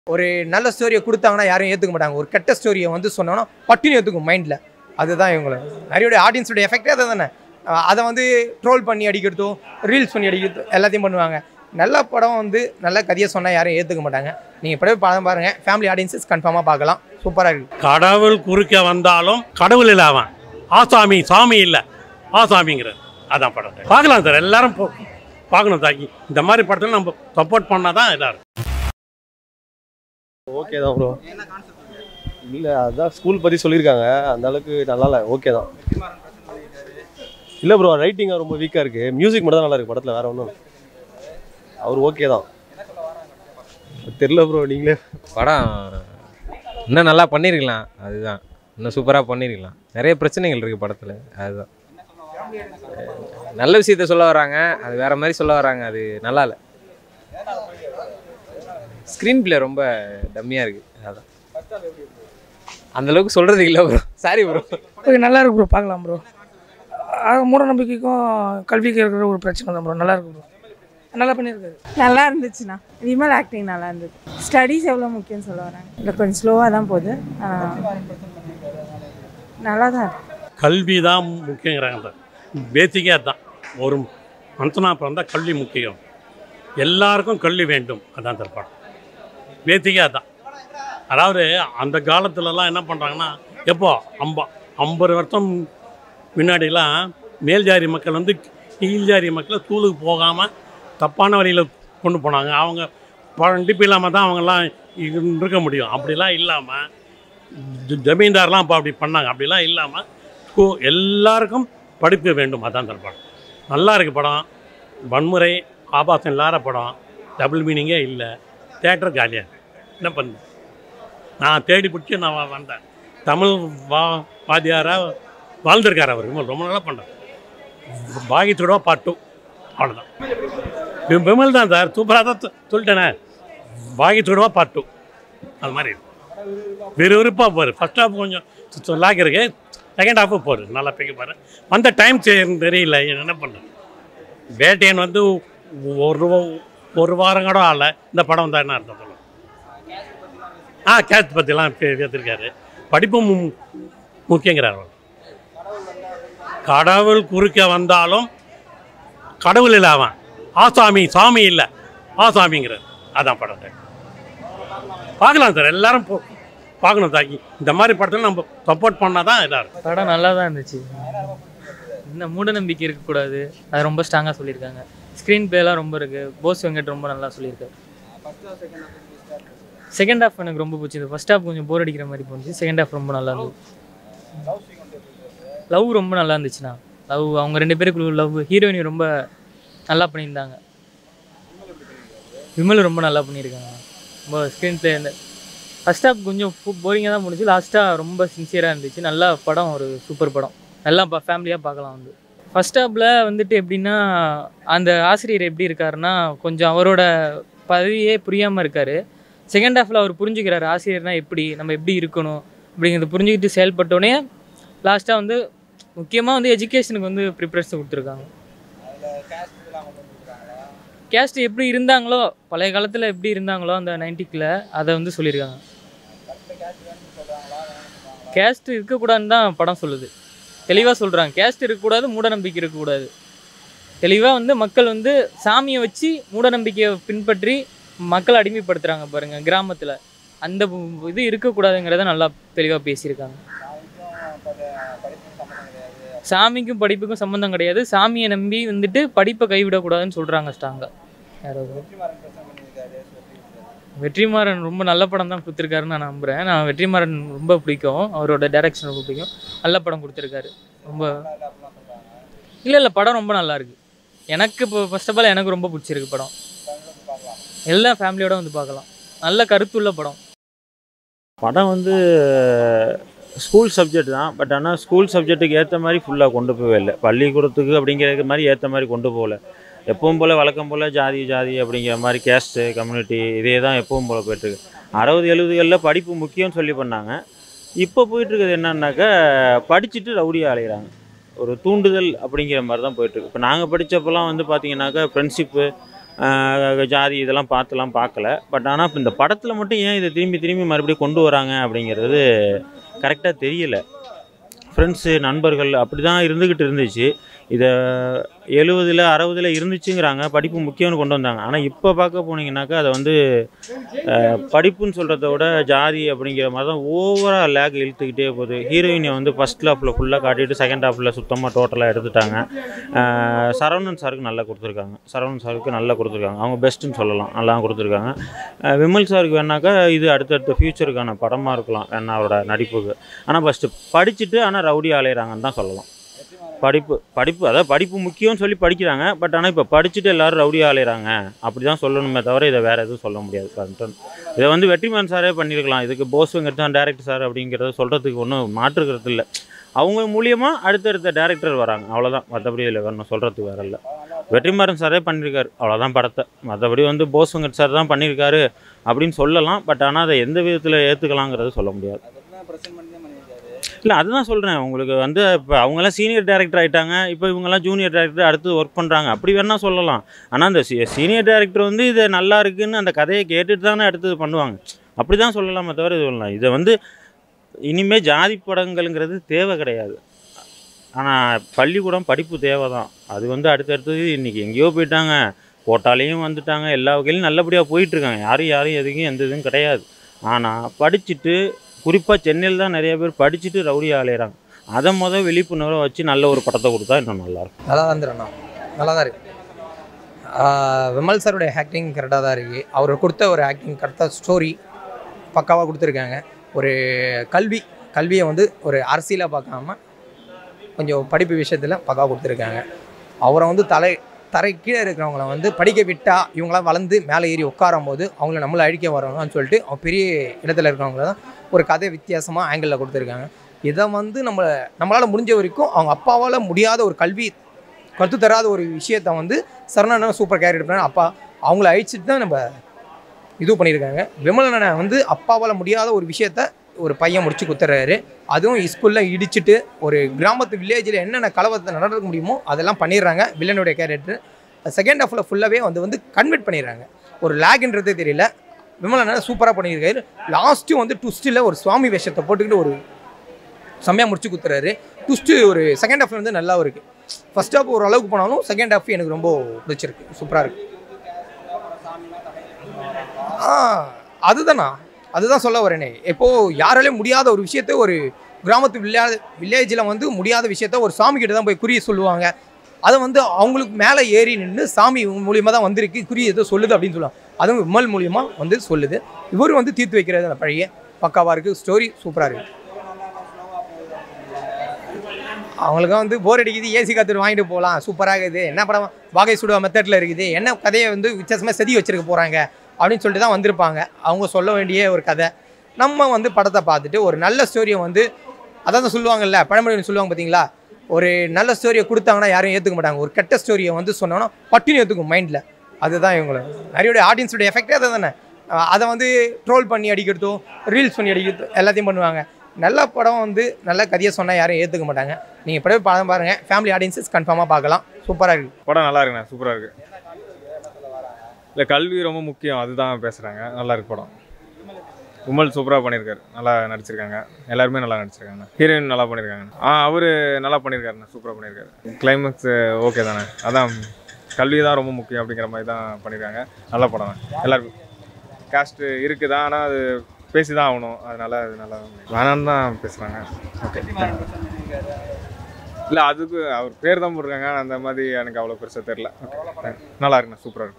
ஒரு நல்ல ஸ்டோரியை கொடுத்தாங்கன்னா யாரும் ஏற்றுக்க மாட்டாங்க ஒரு கெட்ட ஸ்டோரியை வந்து சொன்னோன்னா பட்டுன்னு ஏற்றுக்கும் மைண்டில் அதுதான் இவங்கள நிறைய ஆடியன்ஸோட எஃபெக்டே அதை தானே அதை வந்து ட்ரோல் பண்ணி அடிக்கிறதோ ரீல்ஸ் பண்ணி அடிக்கிறதோ எல்லாத்தையும் பண்ணுவாங்க நல்ல படம் வந்து நல்ல கதையை சொன்னால் யாரும் ஏற்றுக்க மாட்டாங்க நீங்கள் இப்படியே படம் பாருங்கள் ஃபேமிலி ஆடியன்ஸஸ் கன்ஃபார்மாக பார்க்கலாம் சூப்பராக இருக்குது கடவுள் குறுக்க வந்தாலும் கடவுள் இல்லை அவன் ஆசாமி சாமி இல்லை ஆசாமிங்கிறது அதான் படம் பார்க்கலாம் சார் எல்லாரும் போ- பார்க்கணும் தாக்கி இந்த மாதிரி படத்தில் நம்ம சப்போர்ட் பண்ணால் தான் இதாக இருக்கும் ஓகே தான் ப்ரோ இல்லை அதான் ஸ்கூல் பற்றி சொல்லியிருக்காங்க அந்த அளவுக்கு நல்லா இல்லை ஓகே தான் இல்லை ப்ரோ ரைட்டிங்காக ரொம்ப வீக்காக இருக்குது மியூசிக் மட்டும் தான் நல்லா இருக்குது படத்தில் வேற ஒன்றும் அவர் ஓகே தான் தெரில ப்ரோ நீங்களே படம் இன்னும் நல்லா பண்ணியிருக்கலாம் அதுதான் இன்னும் சூப்பராக பண்ணியிருக்கலாம் நிறைய பிரச்சனைகள் இருக்குது படத்தில் அதுதான் நல்ல விஷயத்த சொல்ல வராங்க அது வேற மாதிரி சொல்ல வராங்க அது நல்லா இல்லை ஸ்க்ரீன் பிளே ரொம்ப டம்மியாக இருக்குது அதான் அந்த அளவுக்கு சொல்கிறது இல்லை ப்ரோ சாரி ப்ரோ ஓகே நல்லா இருக்கு ப்ரோ பார்க்கலாம் ப்ரோ மூட நம்பிக்கைக்கும் கல்விக்கு இருக்கிற ஒரு பிரச்சனை தான் ப்ரோ நல்லா இருக்கு ப்ரோ நல்லா பண்ணியிருக்காரு நல்லா இருந்துச்சுண்ணா விமல் ஆக்டிங் நல்லா இருந்தது ஸ்டடீஸ் எவ்வளோ முக்கியம்னு சொல்ல வராங்க இல்லை கொஞ்சம் ஸ்லோவாக தான் போகுது ஆனா, நல்லா தான் இருக்கு கல்வி தான் முக்கியங்கிறாங்க பேசிக்காக தான் ஒரு மனுஷனாக பிறந்தா கல்வி முக்கியம் எல்லாருக்கும் கல்வி வேண்டும் அதான் சார் படம் பேசிக்காக தான் அதாவது அந்த காலத்துலலாம் என்ன பண்ணுறாங்கன்னா எப்போ அம்பா ஐம்பது வருஷம் முன்னாடிலாம் மேல் ஜாதி மக்கள் வந்து கீழ் ஜாதி மக்களை ஸ்கூலுக்கு போகாமல் தப்பான வழியில் கொண்டு போனாங்க அவங்க படிப்பு இல்லாமல் தான் அவங்கெல்லாம் இருக்க முடியும் அப்படிலாம் இல்லாமல் ஜ- ஜமீன்தார்லாம் அப்போ அப்படி பண்ணாங்க அப்படிலாம் இல்லாமல் ஸ்கூ எல்லாருக்கும் படிப்பு வேண்டும் அதான் சார் படம் நல்லா இருக்கு படம் வன்முறை ஆபாசம் இல்லாத படம் டபுள் மீனிங்கே இல்லை தேட்டர் காலியாக இருக்கு. என்ன பண்ண நான் தேடி பிடிச்சி நான் வ- வந்தேன் தமிழ் வா வாத்தியாராக வாழ்ந்திருக்கார் அவர் விமல் ரொம்ப நல்லா பண்ணுறார் பாகித்தோட பாட்டு அவ்வளோதான் வி- விமல் தான் சார் சூப்பராக தான் சொ- சொல்லிட்டேனே பாகித்தோட பாட்டு அது மாதிரி இருக்கு. விறுவிறுப்பாக போகுது ஃபர்ஸ்ட் ஹாஃப் கொஞ்சம் லாக் இருக்கு செகண்ட் ஹாஃபு போகுது நல்லா பிக்க பாரு வந்த டைம் தெரியல என்ன பண்ணுறது வேட்டையன் வந்து ஒரு ஒரு வாரம் கூட ஆகல இந்த படம் தான் என்ன அர்த்தம் சொல்லுங்க ஆ கேஸ்ட் பற்றிலாம் பேசியிருக்காரு படிப்பு மு- முக்கியங்கிறார் அவர் கடவுள் குறுக்க வந்தாலும் கடவுள் இல்லை அவன் ஆசாமி சாமி இல்லை ஆசாமிங்கிறார் அதான் படம் பார்க்கலாம் சார் எல்லாரும் போ- பார்க்கணும் தாக்கி இந்த மாதிரி படத்தில் நம்ம சப்போர்ட் பண்ணால் தான் இதாக இருக்கும் படம் நல்லா தான் இருந்துச்சு இந்த மூட நம்பிக்கை இருக்கக்கூடாது அது ரொம்ப ஸ்ட்ராங்காக சொல்லியிருக்காங்க ஸ்க்ரீன் பிளேலாம் ரொம்ப இருக்குது போஸ் வெங்கட் ரொம்ப நல்லா சொல்லியிருக்காரு செகண்ட் ஹாஃப் எனக்கு ரொம்ப பிடிச்சது ஃபர்ஸ்ட் ஹாஃப் கொஞ்சம் போர் அடிக்கிற மாதிரி போணுச்சு செகண்ட் ஹாஃப் ரொம்ப நல்லா இருந்தது லவ் ரொம்ப நல்லா இருந்துச்சுண்ணா லவ் அவங்க ரெண்டு பேருக்குள்ள லவ் ஹீரோயினி ரொம்ப நல்லா பண்ணியிருந்தாங்க விமல் ரொம்ப நல்லா பண்ணியிருக்காங்க ரொம்ப ஸ்க்ரீன் பிளே இந்த ஃபர்ஸ்ட் ஹாஃப் கொஞ்சம் போரிங்காக தான் முடிஞ்சு லாஸ்ட்டாக ரொம்ப சின்சியராக இருந்துச்சு நல்லா படம் ஒரு சூப்பர் படம் நல்லா ஃபேமிலியாக பார்க்கலாம் வந்து ஃபர்ஸ்ட் ஹாஃபில் வந்துட்டு எப்படின்னா அந்த ஆசிரியர் எப்படி இருக்காருன்னா கொஞ்சம் அவரோட பதவியே புரியாமல் இருக்கார் செகண்ட் ஹாஃபில் அவர் புரிஞ்சுக்கிறாரு ஆசிரியர்னா எப்படி நம்ம எப்படி இருக்கணும் அப்படிங்கிறத புரிஞ்சுக்கிட்டு செயல்பட்டோடனே லாஸ்ட்டாக வந்து முக்கியமாக வந்து எஜுகேஷனுக்கு வந்து ப்ரிப்பரேஷன் கொடுத்துருக்காங்க கேஸ்ட் எப்படி இருந்தாங்களோ பழைய காலத்தில் எப்படி இருந்தாங்களோ அந்த நைன்டிக்கில் அதை வந்து சொல்லியிருக்காங்க கேஸ்ட் இருக்கக்கூடாதுன்னு தான் படம் சொல்லுது தெளிவாக சொல்கிறாங்க கேஸ்ட் இருக்கக்கூடாது மூடநம்பிக்கை இருக்கக்கூடாது தெளிவாக வந்து மக்கள் வந்து சாமியை வச்சு மூடநம்பிக்கையை பின்பற்றி மக்களை அடிமைப்படுத்துகிறாங்க பாருங்கள் கிராமத்தில் அந்த பு- இது இருக்கக்கூடாதுங்கிறத நல்லா தெளிவாக பேசியிருக்காங்க சாமிக்கும் படிப்புக்கும் சம்மந்தம் கிடையாது சாமியை நம்பி வந்துட்டு படிப்பை கைவிடக்கூடாதுன்னு சொல்கிறாங்க ஸ்ட்ராங்காக யாராவது வெற்றிமாறன் ரொம்ப நல்ல படம் தான் கொடுத்துருக்காருன்னு நான் நம்புகிறேன் நான் வெற்றிமாறன் ரொம்ப பிடிக்கும் அவரோட டைரக்ஷன் ரொம்ப பிடிக்கும் நல்ல படம் கொடுத்துருக்காரு ரொம்ப இல்லை இல்லை படம் ரொம்ப நல்லா இருக்கு எனக்கு இப்போ ஃபர்ஸ்ட் ஆஃப் ஆல் எனக்கு ரொம்ப பிடிச்சிருக்கு படம் எல்லா ஃபேமிலியோட வந்து பார்க்கலாம் நல்ல கருத்துள்ள படம் படம் வந்து ஸ்கூல் சப்ஜெக்ட் தான் பட் ஆனால் ஸ்கூல் சப்ஜெக்ட்டுக்கு ஏற்ற மாதிரி ஃபுல்லாக கொண்டு போகவே இல்லை பள்ளிக்கூடத்துக்கு அப்படிங்கிற மாதிரி ஏற்ற மாதிரி கொண்டு போகல எப்பவும் போல் வழக்கம் போல் ஜாதி ஜாதி அப்படிங்கிற மாதிரி கேஸ்ட்டு கம்யூனிட்டி இதே தான் எப்பவும் போல் போயிட்டுருக்கு அறுபது எழுபதுகளில் படிப்பு முக்கியம்னு சொல்லி பண்ணாங்க இப்போ போயிட்டுருக்கிறது என்னன்னாக்கா படிச்சுட்டு ரவுடியாக அலைகிறாங்க ஒரு தூண்டுதல் அப்படிங்கிற மாதிரி தான் போயிட்டுருக்கு இப்போ நாங்கள் படித்தப்பெல்லாம் வந்து பார்த்தீங்கன்னாக்கா ஃப்ரெண்ட்ஷிப்பு ஆஹ் ஜாதி இதெல்லாம் பார்த்துலாம் பார்க்கல பட் ஆனால் இப்போ இந்த படத்தில் மட்டும் ஏன் இதை திரும்பி திரும்பி மறுபடியும் கொண்டு வராங்க அப்படிங்கிறது கரெக்டாக தெரியல ஃப்ரெண்ட்ஸு நண்பர்கள் அப்படி தான் இருந்துக்கிட்டு இருந்துச்சு இதை எழுவதில் அறுபதில் இருந்துச்சுங்கிறாங்க படிப்பு முக்கியம்னு கொண்டு வந்தாங்க ஆனால் இப்போ பார்க்க போனீங்கன்னாக்கா அதை வந்து அஹ், படிப்புன்னு சொல்கிறத விட ஜாதி அப்படிங்கிற மாதிரி தான் ஓவராக லேக் இழுத்துக்கிட்டே போகுது ஹீரோயினை வந்து ஃபஸ்ட் ஹாஃபில் ஃபுல்லாக காட்டிட்டு செகண்ட் ஹாஃபில் சுத்தமாக டோட்டலாக எடுத்துட்டாங்க அஹ், சரவணன் சாருக்கு நல்லா கொடுத்துருக்காங்க சரவணன் சாருக்கு நல்லா கொடுத்துருக்காங்க அவங்க பெஸ்ட்டுன்னு சொல்லலாம் நல்லா கொடுத்துருக்காங்க அஹ், விமல் சாருக்கு வேணாக்கா இது அடுத்தடுத்த ஃப்யூச்சருக்கான படமாக இருக்கலாம் வேணா அவரோட நடிப்புக்கு ஆனால் ஃபஸ்ட்டு படிச்சுட்டு ஆனால் ரவுடி அலையிறாங்கன்னு தான் சொல்லலாம் படிப்பு படிப்பு அதாவது படிப்பு முக்கியம்னு சொல்லி படிக்கிறாங்க பட் ஆனால் இப்போ படிச்சுட்டு எல்லாரும் ரவுடி அலையிறாங்க அப்படி தான் சொல்லணுமே தவிர இதை வேறு எதுவும் சொல்ல முடியாது கண்டன் இதை வந்து வெற்றிமாறன் சாரே பண்ணியிருக்கலாம் இதுக்கு போஸ்வங்கிறது தான் டேரக்டர் சார் அப்படிங்கிறத சொல்கிறதுக்கு ஒன்றும் மாற்றுக்கிறது இல்லை அவங்க மூலியமாக அடுத்தடுத்த டேரக்டர் வராங்க அவ்வளோதான் மற்றபடி இதில் வேணும் சொல்கிறதுக்கு வேற இல்லை வெற்றிமாறன் சாரே பண்ணியிருக்காரு அவ்வளோதான் படத்தை மற்றபடி வந்து போஸ்வங்கட் சார் தான் பண்ணியிருக்காரு அப்படின்னு சொல்லலாம் பட் ஆனால் அதை எந்த விதத்தில் ஏற்றுக்கலாங்கிறது சொல்ல முடியாது இல்லை அதுதான் சொல்கிறேன் உங்களுக்கு வந்து இப்போ அவங்கெல்லாம் சீனியர் டேரக்டர் ஆகிட்டாங்க இப்போ இவங்கெல்லாம் ஜூனியர் டேரக்டர் அடுத்து ஒர்க் பண்ணுறாங்க அப்படி வேணா சொல்லலாம் ஆனால் அந்த சீனியர் டேரக்டர் வந்து இது நல்லா இருக்குன்னு அந்த கதையை கேட்டுட்டு தானே அடுத்தது பண்ணுவாங்க அப்படி தான் சொல்லலாமே தவிர இது சொல்லலாம் இதை வந்து இனிமேல் ஜாதி படங்கள்ங்கிறது தேவை கிடையாது ஆனால் பள்ளிக்கூடம் படிப்பு தேவை தான் அது வந்து அடுத்தடுத்தது இன்றைக்கி எங்கேயோ போயிட்டாங்க கோட்டாலையும் வந்துட்டாங்க எல்லா வகையிலும் நல்லபடியாக போயிட்டுருக்காங்க யாரும் யாரும் எதுக்கும் எந்த இதுவும் கிடையாது ஆனால் படிச்சுட்டு குறிப்பாக சென்னையில் தான் நிறைய பேர் படிச்சுட்டு ரவுடியாக அலையிறாங்க அதை மொதல் விழிப்புணர்வை வச்சு நல்ல ஒரு படத்தை கொடுத்தா இன்னும் நல்லாயிருக்கும் நல்லா தான் இருந்துண்ணா நல்லா தான் இருக்கு ஆஹ் விமல் சாருடைய ஆக்டிங் கரெக்டாக தான் இருக்குது அவர் கொடுத்த ஒரு ஆக்டிங் கரெக்டாக ஸ்டோரி பக்காவாக கொடுத்துருக்காங்க ஒரு கல்வி கல்வியை வந்து ஒரு அரசியலாக பார்க்காம கொஞ்சம் படிப்பு விஷயத்தில் பக்காவாக கொடுத்துருக்காங்க அவரை வந்து தலை தரை கீழே இருக்கிறவங்கள வந்து படிக்க விட்டால் இவங்களாம் வளர்ந்து மேலே ஏறி உட்காரும் போது அவங்கள நம்மளை அழிக்க வரணும்னு சொல்லிட்டு அவங்க பெரிய இடத்துல இருக்கிறவங்கள தான் ஒரு கதை வித்தியாசமாக ஆங்கிளில் கொடுத்துருக்காங்க இதை வந்து நம்ம நம்மளால் முடிஞ்ச வரைக்கும் அவங்க அப்பாவால் முடியாத ஒரு கல்வி கற்று தராத ஒரு விஷயத்த வந்து சரணான சூப்பர் கேரக்டர் பண்ண அப்பா அவங்கள அழிச்சிட்டு தான் நம்ம இது பண்ணியிருக்காங்க விமலனை வந்து அப்பாவால் முடியாத ஒரு விஷயத்த ஒரு பையன் முடிச்சு குத்துறாரு அதுவும் ஸ்கூலில் இடிச்சிட்டு ஒரு கிராமத்து வில்லேஜில் என்னென்ன கலவரத்தை நடக்க முடியுமோ அதெல்லாம் பண்ணிடுறாங்க வில்லனுடைய கேரக்டர் செகண்ட் ஹாஃபில் ஃபுல்லாகவே வந்து வந்து கன்வெர்ட் பண்ணிடுறாங்க ஒரு லேக்ன்றதே தெரியல விமலனை சூப்பராக பண்ணியிருக்காரு லாஸ்ட்டு வந்து ட்விஸ்ட்டில் ஒரு சுவாமி வேஷத்தை போட்டுக்கிட்டு ஒரு செம்மையாக முடிச்சு குத்துறாரு ட்விஸ்ட்டு ஒரு செகண்ட் ஹாஃப்ல வந்து நல்லா இருக்குது ஃபர்ஸ்ட் ஹாஃப் ஒரு அளவுக்கு போனாலும் செகண்ட் ஹாஃப் எனக்கு ரொம்ப பிடிச்சிருக்கு சூப்பராக இருக்கு ஆ அதுதானா அதுதான் சொல்ல வரேனே இப்போ யாராலையும் முடியாத ஒரு விஷயத்த ஒரு கிராமத்து வில்லே வில்லேஜில் வந்து முடியாத விஷயத்த ஒரு சாமி கிட்ட தான் போய் குறிய சொல்லுவாங்க அதை வந்து அவங்களுக்கு மேலே ஏறி நின்று சாமி மூலியமாக தான் வந்திருக்கு குறி ஏதோ சொல்லுது அப்படின்னு சொல்லுவாங்க அதுவும் விமல் மூலியமாக வந்து சொல்லுது இவர் வந்து தீர்த்து வைக்கிறது அந்த பழைய பக்காவாக இருக்குது ஸ்டோரி சூப்பராக இருக்குது அவங்களுக்கு வந்து போர் அடிக்குது ஏசி காத்துட்டு வாங்கிட்டு போகலாம் சூப்பராக இருக்குது என்ன படம் வாகை சுடுவா மெத்தடில் இருக்குது என்ன கதையை வந்து வித்தியாசமாக செதி வச்சிருக்க போகிறாங்க அப்படின்னு சொல்லிட்டு தான் வந்திருப்பாங்க அவங்க சொல்ல வேண்டிய ஒரு கதை நம்ம வந்து படத்தை பார்த்துட்டு ஒரு நல்ல ஸ்டோரியை வந்து அதான் சொல்லுவாங்கல்ல பழமொழி சொல்லுவாங்க பார்த்தீங்களா ஒரு நல்ல ஸ்டோரியை கொடுத்தாங்கன்னா யாரும் ஏற்றுக்க மாட்டாங்க ஒரு கெட்ட ஸ்டோரியை வந்து சொன்னோன்னா பட்டுன்னு ஏற்றுக்கும் மைண்டில் அதுதான் இவங்களை நிறைய ஆடியன்ஸோட எஃபெக்டே அதை தானே அஹ் அதை வந்து ட்ரோல் பண்ணி அடிக்கிறதோ ரீல்ஸ் பண்ணி அடிக்கிறதோ எல்லாத்தையும் பண்ணுவாங்க நல்ல படம் வந்து நல்ல கதையை சொன்னால் யாரும் ஏற்றுக்க மாட்டாங்க நீங்கள் படம் படம் பாருங்கள் ஃபேமிலி ஆடியன்ஸஸ் கன்ஃபார்மாக பார்க்கலாம் சூப்பராக இருக்குது படம் நல்லா இருக்குண்ணே சூப்பராக இருக்கு இல்லை கல்வி ரொம்ப முக்கியம் அதுதான் பேசுகிறாங்க நல்லா இருக்கு படம் விமல் சூப்பராக பண்ணியிருக்காரு நல்லா நடிச்சிருக்காங்க எல்லாருமே நல்லா நடிச்சிருக்காங்க ஹீரோயின் நல்லா பண்ணியிருக்காங்க ஆ அவர் நல்லா பண்ணியிருக்காருண்ணே சூப்பராக பண்ணியிருக்காரு கிளைமேக்ஸ் ஓகே தானே அதான் கல்வி தான் ரொம்ப முக்கியம் அப்படிங்கிற மாதிரி தான் பண்ணியிருக்காங்க நல்ல படம் தான் எல்லாருக்கும் காஸ்ட்டு இருக்குது தான் ஆனால் அது பேசி தான் ஆகணும் அதனால அது நல்லா வேணான்னு தான் பேசுகிறாங்க ஓகே இல்லை அதுக்கு அவர் பேர் தான் போட்டிருக்காங்க அந்த மாதிரி எனக்கு அவ்வளோ பெருசாக தெரில ஓகே நல்லா இருக்குண்ணா சூப்பராக இருக்கு